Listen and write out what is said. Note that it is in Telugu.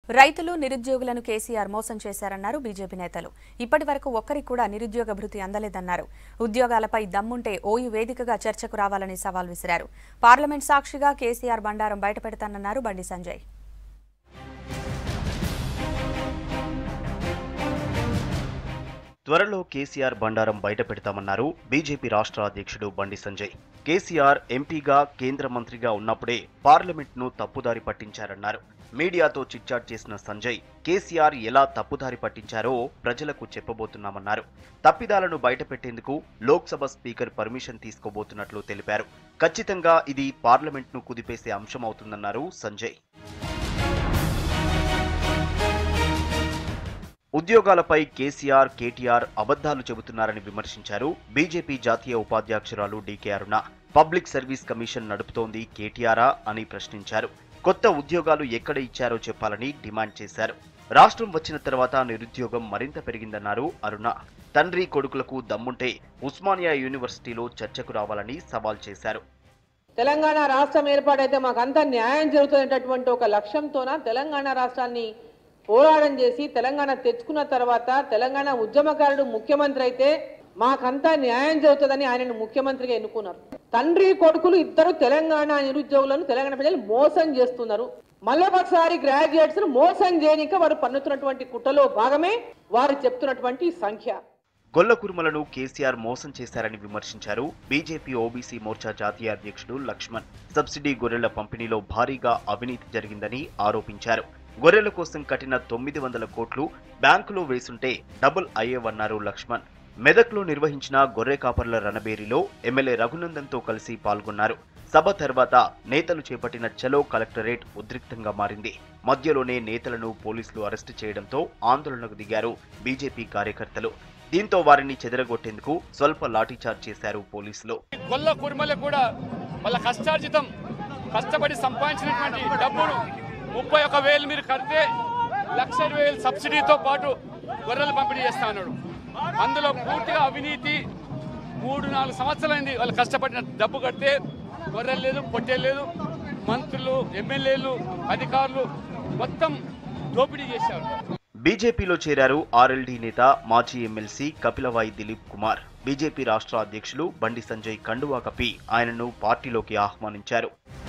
రైతులు నిరుద్యోగులను కేసీఆర్ మోసం చేశారన్నారు బీజేపీ నేతలు ఇప్పటి వరకు ఒక్కరికి కూడా నిరుద్యోగ భృతి అందలేదన్నారు ఉద్యోగాలపై దమ్ముంటే ఓయూ వేదికగా చర్చకు రావాలని సవాల్ విసిరారు పార్లమెంట్ సాక్షిగా కేసీఆర్ బండారం బయటపెడతానన్నారు బండి సంజయ్ త్వరలో కేసీఆర్ బండారం బయట పెడతామన్నారు బీజేపీ రాష్ట్ర అధ్యక్షుడు బండి సంజయ్ కేసీఆర్ ఎంపీగా కేంద్ర మంత్రిగా ఉన్నప్పుడే పార్లమెంట్ను తప్పుదారి పట్టించారన్నారు మీడియాతో చిట్చాట్ చేసిన సంజయ్ కేసీఆర్ ఎలా తప్పుదారి పట్టించారో ప్రజలకు చెప్పబోతున్నామన్నారు తప్పిదాలను బయటపెట్టేందుకు లోక్సభ స్పీకర్ పర్మిషన్ తీసుకోబోతున్నట్లు తెలిపారు ఖచ్చితంగా ఇది పార్లమెంట్ను కుదిపేసే అంశం అవుతుందన్నారు సంజయ్ ఉద్యోగాలపై కేసీఆర్ కేటీఆర్ అబద్ధాలు చెబుతున్నారని విమర్శించారు బీజేపీ జాతీయ ఉపాధ్యక్షురాలు DK Aruna public service commission నడుపుతోంది కేటీఆరా అని ప్రశ్నించారు కొత్త ఉద్యోగాలు ఎక్కడ ఇచ్చారో చెప్పాలని డిమాండ్ చేశారు రాష్ట్రం వచ్చిన తర్వాత నిరుద్యోగం మరింత పెరిగిందన్నారు అరుణ తండ్రి కొడుకులకు దమ్ముంటే ఉస్మానియా యూనివర్సిటీలో చర్చకు రావాలని సవాల్ చేశారు తెలంగాణ రాష్ట్రం ఏర్పాటైతే మాకంతా న్యాయం జరుగుతున్నటువంటి ఒక లక్ష్యంతోన తెలంగాణ రాష్ట్రాన్ని పోరాటం చేసి తెలంగాణ తెచ్చుకున్న తర్వాత తెలంగాణ ఉద్యమకారుడు ముఖ్యమంత్రి అయితే మాకంతా న్యాయం జరుగుతుందని ఆయనను ముఖ్యమంత్రిగా ఎన్నుకున్నారు తండ్రి కొడుకులు ఇద్దరు తెలంగాణ నిరుద్యోగులను తెలంగాణ ప్రజలు మోసం చేస్తున్నారు మళ్ళొకసారి గ్రాడ్యుయేట్స్ మోసం చేయనిక వారు పన్నుతున్నటువంటి కుట్రలో భాగమే వారు చెప్తున్నటువంటి సంఖ్య గొల్ల కురుమలను కేసీఆర్ మోసం చేశారని విమర్శించారు బీజేపీ ఓబీసీ మోర్చా జాతీయ అధ్యక్షుడు లక్ష్మణ్ సబ్సిడీ గొర్రెల పంపిణీలో భారీగా అవినీతి జరిగిందని ఆరోపించారు గొర్రెల కోసం కట్టిన తొమ్మిది వందల కోట్లు బ్యాంకులో వేసుంటే డబుల్ అయ్యేవన్నారు లక్ష్మణ్ మెదక్లో నిర్వహించిన గొర్రె కాపర్ల రణబేరిలో ఎమ్మెల్యే రఘునందన్తో కలిసి పాల్గొన్నారు సభ తర్వాత నేతలు చేపట్టిన చలో కలెక్టరేట్ ఉద్రిక్తంగా మారింది మధ్యలోనే నేతలను పోలీసులు అరెస్టు చేయడంతో ఆందోళనకు దిగారు బీజేపీ కార్యకర్తలు దీంతో వారిని చెదరగొట్టేందుకు స్వల్ప లాఠీచార్జ్ చేశారు పోలీసులు గొల్ల కుర్మలకు కూడా వాళ్ళ కష్టార్జితం కష్టపడి సంపాదించినటువంటి డబ్బును ముప్పై ఒక వేలు మీరు కడితే లక్ష ఇరవై వేలు సబ్సిడీతో పాటు గొర్రెలు పంపిణీ చేస్తా ఉన్నాడు అందులో పూర్తిగా అవినీతి మూడు నాలుగు సంవత్సరాలైంది వాళ్ళు కష్టపడిన డబ్బు కడితే గొర్రెలు లేదు పొట్టేలు లేదు మంత్రులు ఎమ్మెల్యేలు అధికారులు మొత్తం దోపిడీ చేశారు బీజేపీలో చేరారు ఆర్ఎల్డీ నేత మాజీ ఎమ్మెల్సీ కపిలవాయి దిలీప్ కుమార్ బీజేపీ రాష్ట్ర అధ్యక్షులు బండి సంజయ్ కండువా కప్పి ఆయనను పార్టీలోకి ఆహ్వానించారు